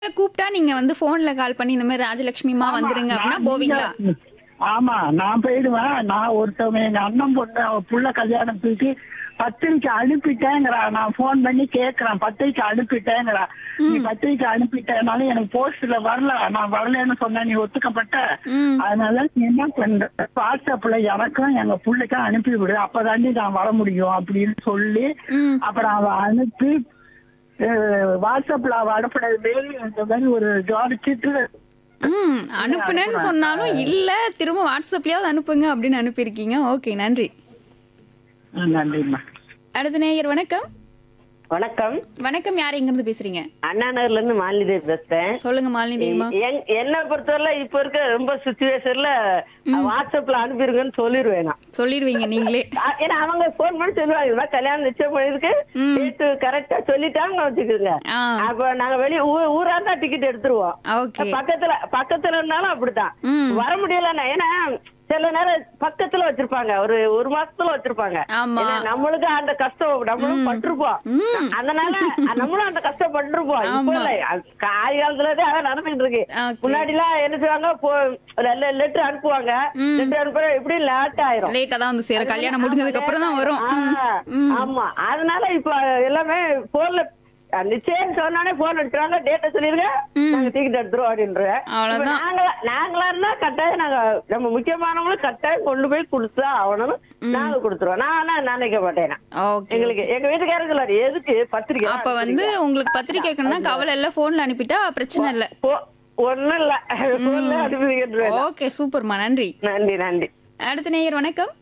கூப்பிட்டா நீங்க வந்து போன்ல கால் பண்ணி இந்த மாதிரி ராஜலட்சுமிமா வந்துருங்க அப்படின்னா நான் போவீங்களா நீங்க- ஆமா நான் போயிடுவேன் நான் ஒருத்தவங்க எங்க அண்ணன் பொண்ணு அவ புள்ள கல்யாணம் தூக்கி பத்திரிக்கை அனுப்பிட்டேங்கிறா நான் ஃபோன் பண்ணி கேக்குறேன் பத்திரிக்கை அனுப்பிட்டேங்கிறா நீ பத்திரிக்கை அனுப்பிட்டேனாலும் எனக்கு போஸ்ட்ல வரல நான் வரலன்னு சொன்னேன் நீ ஒத்துக்கப்பட்ட ம் அதனால நீ என்ன பண்ற வாட்ஸ்அப்ல எனக்கும் எங்க புள்ளைக்கும் அனுப்பி விடு அப்பதாண்டி நான் வர முடியும் அப்படின்னு சொல்லி ம் அப்புறம் அவ அனுப்பி அஹ், வாட்ஸ்அப்ல அவ அனுப்பினது மாரி இந்த மாதிரி ஒரு ஜோடி சிட்டு ம் அனுப்புனேன்னு சொன்னாலும் இல்ல திரும்ப வாட்ஸ்அப்லயாவது அனுப்புங்க அப்படின்னு அனுப்பியிருக்கீங்க ஓகே நன்றி நன்றிம்மா அடுத்த நேயர் வணக்கம் வணக்கம் வணக்கம் யார் எங்க இருந்து பேசுறீங்க அண்ணா நகர்ல இருந்து மாலிதேவி பேசுறேன் சொல்லுங்க மாலினி தேவிமா என்- என்னை பொறுத்தவரை இப்ப இருக்க ரொம்ப சுச்சுவேஷன்ல வாட்ஸ்அப்ல அனுப்பிடுங்கன்னு சொல்லிடுவேன் நான் சொல்லிடுவீங்க நீங்களே அ- ஏன்னா அவங்க போன் பண்ணி சொல்லுவாங்க இது மாதிரி கல்யாணம் நிச்சயம் பண்ணிருக்கு ம். டேட்டு கரெக்டா சொல்லிட்டாங்க வச்சுக்கோங்க ஆ அப்ப நாங்க வெளிய ஊ- ஊரா தான் டிக்கெட் எடுத்துருவோம் ஓகே பக்கத்துல பக்கத்துல இருந்தாலும் அப்படித்தான் ம் வர முடியலன்னா ஏன்னா சில நேரம் பக்கத்துல வச்சிருப்பாங்க ஒரு ஒரு மாசத்துல வச்சிருப்பாங்க ஆமா ஏன்னா நம்மளுக்கு அந்த கஷ்டம் நம்மளும் பட்டிருப்போம் ம் அதனால நம்மளும் அந்த கஷ்டப்பட்டிருப்போம் இப்ப ஆமா. இல்ல அது காய் காலத்துலதான் அதான் நடந்துட்டு இருக்கு ஓகே முன்னாடி எல்லாம் என்ன செய்வாங்க லெட்டர் அனுப்புவாங்க ம். லெட்டர் அனுப்புற எப்படி லேட் ஆயிரும் லேட்டா தான் வந்து சேரும் கல்யாணம் முடிஞ்சதுக்கு அப்புறம் தான் வரும் ம். ஆ, ம். ஆமா அதனால இப்ப எல்லாமே போன்ல நிச்சயம் சொன்னானே போன் எடுத்துறாங்க டேட்டை சொல்லிருங்க ம். நாங்க டிக்கெட் எடுத்துருவோம் அப்படின்ற அவ்வளவுதான். இப்ப நாங்களா நாங்களா இருந்தா கட்டாயம் நாங்க நம்ம முக்கியமானவங்களும் கட்டாயம் கொண்டு போய் கொடுத்தா ஆகணும் நாங்க கொடுத்துருவோம் நான் ஆனா நினைக்க மாட்டேன் நான். ஓகே எங்களுக்கு எங்க வீட்டுக்காரர் சொல்லாரு எதுக்கு பத்திரிக்கை அப்ப வந்து உங்களுக்கு பத்திரிக்கை கேட்கணும்னா கவலை இல்ல போன்ல அனுப்பிட்டா பிரச்சனை இல்ல போ- ஒண்ணும் இல்ல போன்ல அனுப்பிடுங்க ஓகே சூப்பர்மா நன்றி நன்றி நன்றி அடுத்த நேயர் வணக்கம்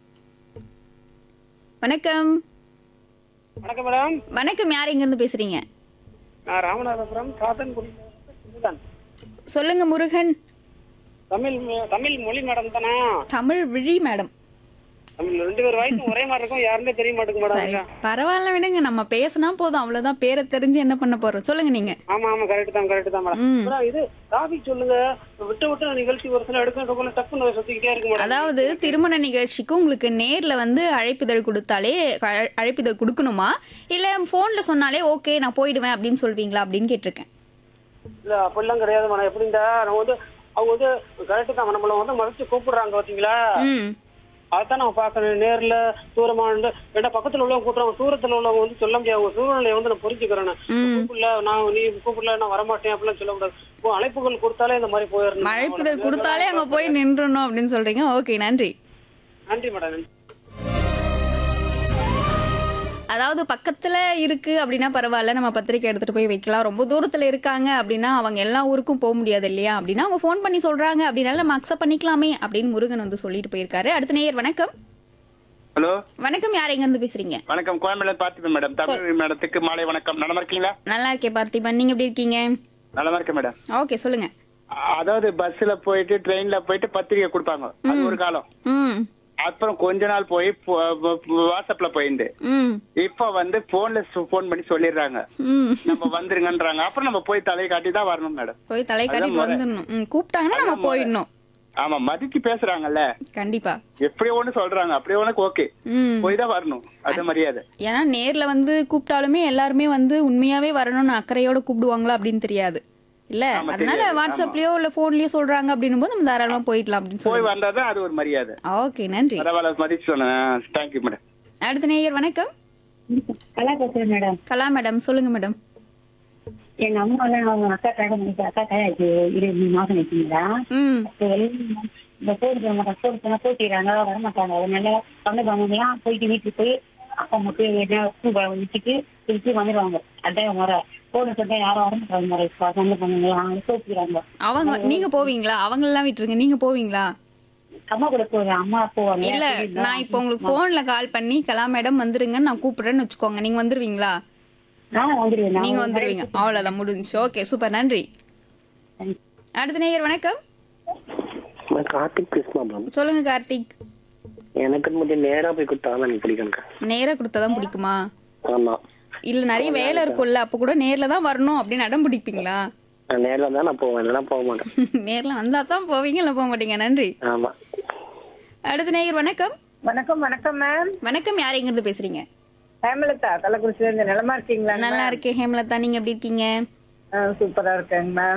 வணக்கம் வணக்கம் மேடம் வணக்கம் யார் எங்க இருந்து பேசுறீங்க நான் ராமநாதபுரம் சாத்தன்குடி தான் சொல்லுங்க முருகன் தமிழ் மொ- தமிழ் மொழி மேடம் தானே தமிழ் விழி மேடம் தமிழ் ரெண்டு பேர் வாய்ஸும் ஒரே மாதிரி இருக்கும் யாருமே தெரிய மாட்டேங்குது சரி மேடம் பரவாயில்ல விடுங்க நம்ம பேசினா போதும் அவ்வளவுதான் பேரை தெரிஞ்சு என்ன பண்ண போறோம் சொல்லுங்க நீங்க ஆமா ஆமா கரெக்ட் தான் கரெக்ட் தான் மேடம் ம் மேடம் இது டாபிக் சொல்லுங்க விட்டு விட்டு நிகழ்ச்சி ஒரு சில எடுக்க டக்குன்னு சுத்திக்கிட்டே இருக்கு மேடம் அதாவது திருமண நிகழ்ச்சிக்கு உங்களுக்கு நேர்ல வந்து அழைப்பிதழ் கொடுத்தாலே அழ- அழைப்பிதழ் கொடுக்கணுமா இல்ல போன்ல சொன்னாலே ஓகே நான் போயிடுவேன் அப்படின்னு சொல்வீங்களா அப்படின்னு கேட்டிருக்கேன் இல்ல அப்படிலாம் கிடையாது மேடம் எப்படின்னா நம்ம வந்து அவங்க வந்து கரெக்ட் தான் நம்மள வந்து மறைச்சு கூப்பிடுறாங்க பாத்தீங்களா ம் அதான் நம்ம பார்க்கணும் நேர்ல தூரமா இருந்து ஏன்னா பக்கத்துல உள்ளவங்க கூட்டுறாங்க தூரத்துல உள்ளவங்க வந்து சொல்ல முடியாது அவங்க சூழ்நிலையை வந்து நான் புரிஞ்சுக்கிறேன் ம் கூப்பிடல நான் நீ கூப்பிடல நான் வரமாட்டேன் அப்படிலாம் சொல்லக்கூடாது இப்போ அழைப்புகள் கொடுத்தாலே இந்த மாதிரி போயிடணும் அழைப்பிதழ் கொடுத்தாலே அங்க போய் நின்றணும் அப்படின்னு சொல்றீங்க ஓகே நன்றி நன்றி மேடம் நன்றி அதாவது பக்கத்துல இருக்கு அப்படின்னா பரவாயில்ல நம்ம பத்திரிக்கை எடுத்துட்டு போய் வைக்கலாம் ரொம்ப தூரத்துல இருக்காங்க அப்படின்னா அவங்க எல்லா ஊருக்கும் போக முடியாது இல்லையா அப்படின்னா அவங்க ஃபோன் பண்ணி சொல்றாங்க அப்படின்னால நம்ம அக்செப்ட் பண்ணிக்கலாமே அப்படின்னு முருகன் வந்து சொல்லிட்டு போயிருக்காரு அடுத்த நேயர் வணக்கம் ஹலோ வணக்கம் யார் எங்க இருந்து பேசுறீங்க வணக்கம் கோயம்பேடு பார்த்திபன் மேடம் தமிழ் மேடத்துக்கு மாலை வணக்கம் நலமா இருக்கீங்களா நல்லா இருக்கேன் பார்த்திபன் நீங்க எப்படி இருக்கீங்க நலமா இருக்கேன் மேடம் ஓகே சொல்லுங்க அதாவது பஸ்ல போயிட்டு ட்ரெயின்ல போயிட்டு பத்திரிக்கை கொடுப்பாங்க அது ஒரு காலம் ம் அப்புறம் கொஞ்ச நாள் போய் போ- வ- வாட்ஸ்அப்ல போயிருந்து ம் இப்ப வந்து போன்ல போன் பண்ணி சொல்லிடுறாங்க ம் நம்ம வந்துருங்கன்றாங்க அப்புறம் நம்ம போய் தலையை காட்டி தான் வரணும் மேடம் போய் தலை காட்டிட்டு அதான் முறை. வந்துடணும் ம் கூப்பிட்டாங்கன்னா நம்ம அதான் முறை. போயிடணும் ஆமா மதிச்சு பேசுறாங்கல்ல கண்டிப்பா எப்படி ஒண்ணு சொல்றாங்க அப்படியே உனக்கு ஓகே ம் போய் தான் வரணும் அது மரியாதை ஏன்னா நேர்ல வந்து கூப்பிட்டாலுமே எல்லாருமே வந்து உண்மையாவே வரணும்னு அக்கறையோட கூப்பிடுவாங்களா அப்படின்னு தெரியாது இல்ல ஆமா, அதனால தெரியாது. வாட்ஸ்அப்லயோ இல்ல போன்லயோ சொல்றாங்க அப்படின்னும் போது நம்ம தாராளமா போயிடலாம் அப்படின்னு போய் சொல்லி வந்தாதான் அது ஒரு மரியாதை ஓகே நன்றி பரவாயில்ல மதிச்சு சொன்னேன் தேங்க்யூ மேடம் அடுத்த நேயர் வணக்கம் கலா பேசுறேன் மேடம் கலா மேடம் சொல்லுங்க மேடம் எங்க அம்மா எல்லாம் அவங்க அக்கா கல்யாணம் பண்ணிட்டு அக்கா கல்யாணம் இருபது மூணு மாசம் வச்சுங்களா ம் இந்த போடு போக மாட்டாங்க போடு போனா போட்டிடுறாங்க வர மாட்டாங்க அதனால சொந்த பந்தங்களாம் போயிட்டு வீட்டுக்கு போய் அப்பா மட்டும் என்ன பூ பழம் வச்சுட்டு திருப்பி வந்துடுவாங்க அதான் முறை போன சொன்னா யாரும் வர மாட்டாங்க முறை இப்ப சொந்த பந்தங்களாம் போட்டிடுறாங்க அவங்க நீங்க போவீங்களா அவங்க எல்லாம் விட்டுருங்க நீங்க போவீங்களா அம்மா கூட போவேன் அம்மா போவாங்க இல்ல நான் இப்போ உங்களுக்கு போன்ல கால் பண்ணி கலா மேடம் வந்துருங்கன்னு நான் கூப்பிடுறேன்னு வச்சுக்கோங்க நீங்க வந்துருவீங்களா நான் வந்துடுவேன் நான் நீங்க வந்துருவீங்க அவ்வளவுதான் முடிஞ்சுச்சு ஓகே சூப்பர் நன்றி அடுத்த நேயர் வணக்கம் நான் கார்த்திக் பேசுமா மேம் சொல்லுங்க கார்த்திக் எனக்கு மட்டும் நேரா போய் கொடுத்தா தான் எனக்கு பிடிக்கும் நேரா கொடுத்தாதான் பிடிக்குமா ஆமா இல்ல நிறைய வேலை இருக்கும்ல அப்ப கூட நேர்ல தான் வரணும் அப்படின்னு அடம் பிடிப்பீங்களா நான் நேர்ல தான் நான் போவேன் இல்லைன்னா போக மாட்டேன் நேர்ல வந்தா தான் போவீங்க இல்ல போக மாட்டீங்க நன்றி ஆமா அடுத்த நேயர் வணக்கம் வணக்கம் வணக்கம் மேம் வணக்கம் யார் எங்க இருந்து பேசுறீங்க ஹேமலதா கள்ளக்குறிச்சில இருந்து நிலமா இருக்கீங்களா நல்லா இருக்கேன் ஹேமலதா நீங்க எப்படி இருக்கீங்க சூப்பரா இருக்கேங்க மேம்